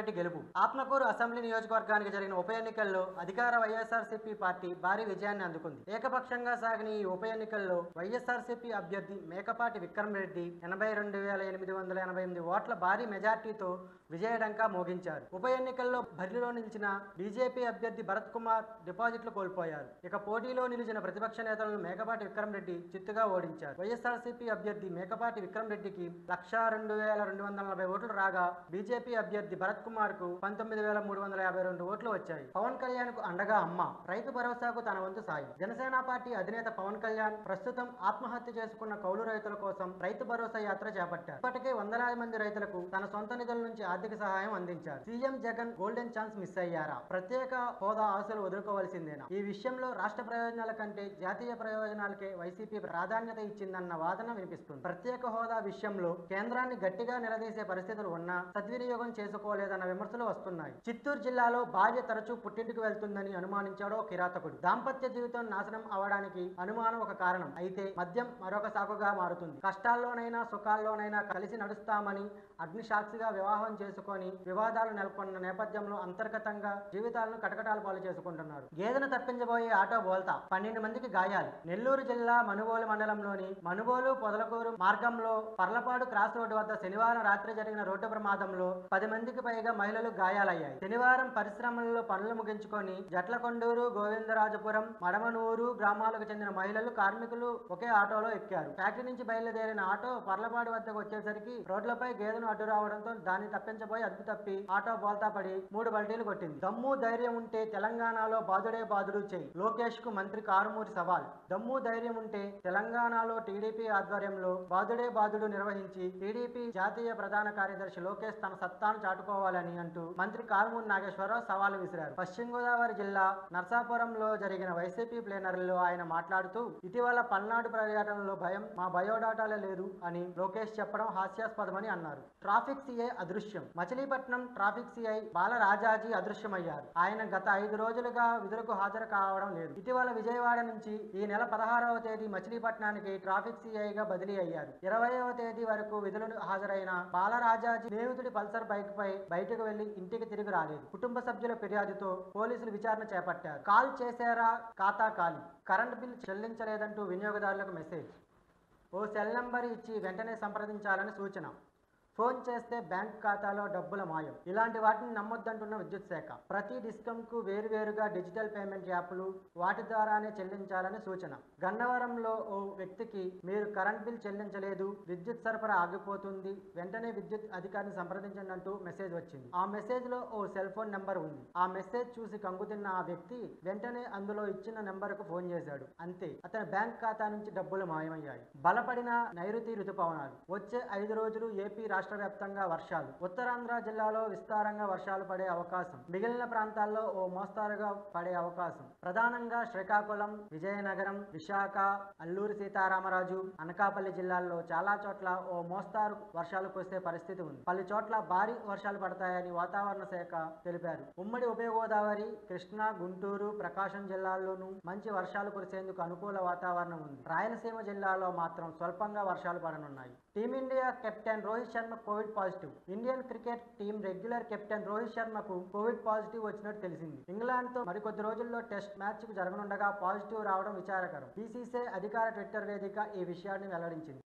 రెడ్డి గెలుపు ఆత్మకూరు అసెంబ్లీ నియోజకవర్గానికి జరిగిన ఉప ఎన్నికల్లో అధికార వైఎస్ఆర్సీపీ పార్టీ భారీ విజయాన్ని అందుకుంది ఏకపక్షంగా సాగిన ఈ ఉప ఎన్నికల్లో వైఎస్ఆర్సీపీ అభ్యర్థి మేకపాటి విక్రమ్ రెడ్డి ఎనభై రెండు వేల ఎనిమిది వందల ఎనభై ఎనిమిది ఓట్ల భారీ మెజార్టీతో విజయడంకా మోగించారు ఉప ఎన్నికల్లో బరిలో నిలిచిన బీజేపీ అభ్యర్థి భరత్ కుమార్ డిపాజిట్లు కోల్పోయారు ఇక పోటీలో నిలిచిన ప్రతిపక్ష నేతలను మేకపాటి విక్రమ్ రెడ్డి చిత్తుగా ఓడించారు వైఎస్ఆర్సీపీ అభ్యర్థి మేకపాటి విక్రమ్ రెడ్డికి లక్షా రెండు వేల రెండు వందల నలభై ఓట్లు రాగా బీజేపీ అభ్యర్థి భరత్ కుమార్ కు పంతొమ్మిది వేల మూడు వందల యాభై రెండు ఓట్లు వచ్చాయి పవన్ కళ్యాణ్ కు అండగా అమ్మ రైతు భరోసాకు తన వంతు సాయం జనసేన పార్టీ అధినేత పవన్ కళ్యాణ్ ప్రస్తుతం ఆత్మహత్య చేసుకున్న కౌలు రైతుల కోసం రైతు భరోసా యాత్ర చేపట్టారు ఇప్పటికే వందలాది మంది రైతులకు తన సొంత నిధుల నుంచి ఆర్థిక సహాయం అందించారు CM Jagan golden chance miss అయ్యారా ప్రత్యేక హోదా ఆశలు వదులుకోవాల్సిందేనా ఈ విషయంలో రాష్ట్ర ప్రయోజనాల కంటే జాతీయ ప్రయోజనాలకే వైసీపీ ప్రాధాన్యత ఇచ్చిందన్న వాదన వినిపిస్తుంది ప్రత్యేక హోదా విషయంలో కేంద్రాన్ని గట్టిగా నిలదీసే పరిస్థితులు ఉన్నా సద్వినియోగం చేసుకోలేదన్న విమర్శలు వస్తున్నాయి చిత్తూరు జిల్లాలో భార్య తరచూ పుట్టింటికి వెళ్తుందని అనుమానించాడో కిరాతకుడు దాంపత్య జీవితం నాశనం అవడానికి అనుమానం ఒక కారణం అయితే మద్యం మరొక సాకుగా మారుతుంది కష్టాల్లోనైనా సుఖాల్లోనైనా కలిసి నడుస్తామని అగ్నిసాక్షిగా వివాహం చేసుకొని వివాదాలు నెలకొన్న నేపథ్యంలో అంతర్గతంగా జీవితాలను కటకటాలు పాలు చేసుకుంటున్నారు గేదెను తప్పించబోయే ఆటో బోల్తా పన్నెండు మందికి గాయాలు నెల్లూరు జిల్లా మనుబోలు మండలంలోని మనుబోలు పొదలకూరు మార్గంలో పర్లపాడు క్రాస్ రోడ్డు వద్ద శనివారం రాత్రి జరిగిన రోడ్డు ప్రమాదంలో పది మందికి పైగా మహిళలు గాయాలయ్యాయి శనివారం పరిశ్రమల్లో పనులు ముగించుకొని జట్లకొండూరు గోవిందరాజపురం మడమనూరు గ్రామాలకు చెందిన మహిళలు కార్మికులు ఒకే ఆటోలో ఎక్కారు ఫ్యాక్టరీ నుంచి బయలుదేరిన ఆటో పర్లపాడు వద్దకు వచ్చేసరికి రోడ్లపై గేదెను అడ్డు రావడంతో దాన్ని తప్పించబోయి అదుపు తప్పి ఆటో బోల్తా పడి మూడు బల్టీలు కొట్టింది దమ్ము ధైర్యం ఉంటే తెలంగాణలో బాదుడే బాదుడు చేయి లోకేష్ కు మంత్రి కారుమూరి సవాల్ దమ్ము ధైర్యం ఉంటే తెలంగాణలో టీడీపీ ఆధ్వర్యంలో బాదుడే బాదుడు నిర్వహించి టీడీపీ జాతీయ ప్రధాన కార్యదర్శి లోకేష్ తన సత్తాను చాటుకోవాలని అంటూ మంత్రి కారుమూరి నాగేశ్వరరావు సవాలు విసిరారు పశ్చిమ గోదావరి జిల్లా నర్సాపురంలో జరిగిన వైసీపీ ప్లేనరీలో ఆయన మాట్లాడుతూ ఇటీవల పల్నాడు పర్యటనలో భయం మా బయోడాటాలో లేదు అని లోకేష్ చెప్పడం హాస్యాస్పదమని అన్నారు ట్రాఫిక్ సిఐ అదృశ్యం మచిలీపట్నం ట్రాఫిక్ సిఐ బాలరాజాజీ అదృశ్యమయ్యారు ఆయన గత ఐదు రోజులుగా విధులకు హాజరు కావడం లేదు ఇటీవల విజయవాడ నుంచి ఈ నెల పదహారవ తేదీ మచిలీపట్నానికి ట్రాఫిక్ సిఐగా బదిలీ అయ్యారు ఇరవైవ తేదీ వరకు విధులకు హాజరైన బాలరాజాజీ స్నేహితుడి పల్సర్ బైక్ పై బయటకు వెళ్లి ఇంటికి తిరిగి రాలేదు కుటుంబ సభ్యుల ఫిర్యాదుతో పోలీసులు విచారణ చేపట్టారు కాల్ చేశారా ఖాతా ఖాళీ కరెంట్ బిల్ చెల్లించలేదంటూ వినియోగదారులకు మెసేజ్ ఓ సెల్ నంబర్ ఇచ్చి వెంటనే సంప్రదించాలని సూచన ఫోన్ చేస్తే బ్యాంక్ ఖాతాలో డబ్బుల మాయం ఇలాంటి వాటిని నమ్మొద్దంటున్న విద్యుత్ శాఖ ప్రతి డిస్కంకు వేరువేరుగా డిజిటల్ పేమెంట్ యాప్లు వాటి ద్వారానే చెల్లించాలని సూచన గన్నవరంలో ఓ వ్యక్తికి మీరు కరెంట్ బిల్ చెల్లించలేదు విద్యుత్ సరఫరా ఆగిపోతుంది వెంటనే విద్యుత్ అధికారిని సంప్రదించండి అంటూ మెసేజ్ వచ్చింది ఆ మెసేజ్ లో ఓ సెల్ ఫోన్ నెంబర్ ఉంది ఆ మెసేజ్ చూసి కంగుతిన్న ఆ వ్యక్తి వెంటనే అందులో ఇచ్చిన నెంబర్కు ఫోన్ చేశాడు అంతే అతని బ్యాంక్ ఖాతా నుంచి డబ్బులు మాయమయ్యాయి బలపడిన నైరుతి రుతుపవనాలు వచ్చే ఐదు రోజులు ఏపీ రాష్ట్ర వ్యాప్తంగా వర్షాలు ఉత్తరాంధ్ర జిల్లాలో విస్తారంగా వర్షాలు పడే అవకాశం మిగిలిన ప్రాంతాల్లో ఓ మోస్తారుగా పడే అవకాశం ప్రధానంగా శ్రీకాకుళం విజయనగరం విశాఖ అల్లూరి సీతారామరాజు అనకాపల్లి జిల్లాల్లో చాలా చోట్ల ఓ మోస్తారు వర్షాలు కురిసే పరిస్థితి ఉంది పలు చోట్ల భారీ వర్షాలు పడతాయని వాతావరణ శాఖ తెలిపారు ఉమ్మడి ఉభయ గోదావరి కృష్ణా గుంటూరు ప్రకాశం జిల్లాల్లోనూ మంచి వర్షాలు కురిసేందుకు అనుకూల వాతావరణం ఉంది రాయలసీమ జిల్లాలో మాత్రం స్వల్పంగా వర్షాలు పడనున్నాయి team India captain Rohit Sharma covid positive Indian cricket team regular captain Rohit శర్మకు కోవిడ్ పాజిటివ్ వచ్చినట్టు తెలిసింది ఇంగ్లాండ్ తో మరికొద్ది రోజుల్లో టెస్ట్ మ్యాచ్ కు జరగనుండగా పాజిటివ్ రావడం విచారకరం బీసీసీఐ అధికార ట్విట్టర్ వేదిక ఈ విషయాన్ని వెల్లడించింది